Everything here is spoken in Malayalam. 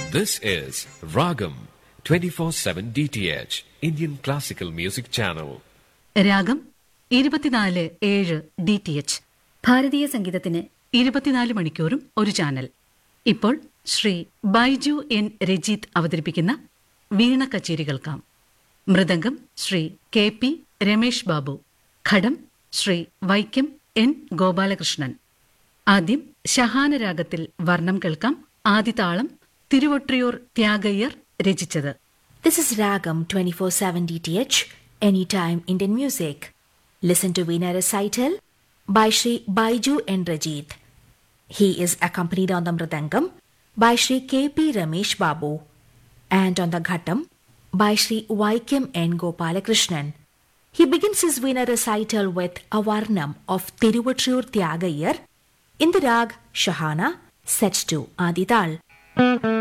This is Ragam 24/7 DTH Indian Classical Music Channel. രാഗം ഇരുപത്തിനാല് ഏഴ് ഡി ടി എച്ച് ഭാരതീയ സംഗീതത്തിന് ഇരുപത്തിനാല് മണിക്കൂറും ഒരു ചാനൽ ഇപ്പോൾ ശ്രീ ബൈജു എൻ രജിത് അവതരിപ്പിക്കുന്ന വീണ കച്ചേരി കേൾക്കാം മൃദംഗം ശ്രീ കെ പി രമേഷ് ബാബു ഘടം ശ്രീ വൈക്കം എൻ ഗോപാലകൃഷ്ണൻ ആദ്യം ശഹാന രാഗത്തിൽ വർണ്ണം കേൾക്കാം ആദിതാളം തിരുവൊട്രിയൂർ ത്യാഗയ്യർ രചിച്ചത് This is Ragam 24/7 DTH Anytime Indian Music. Listen to Veena recital by Sri Baiju N. Rajit. He is accompanied on the Mridangam by Sri K.P. Ramesh Babu and on the Ghatam by Sri Vaikam N. Gopalakrishnan. He begins his Veena recital with a Varnam of Tiruvatrur Tyagayar in the rag Shahana set to Adital.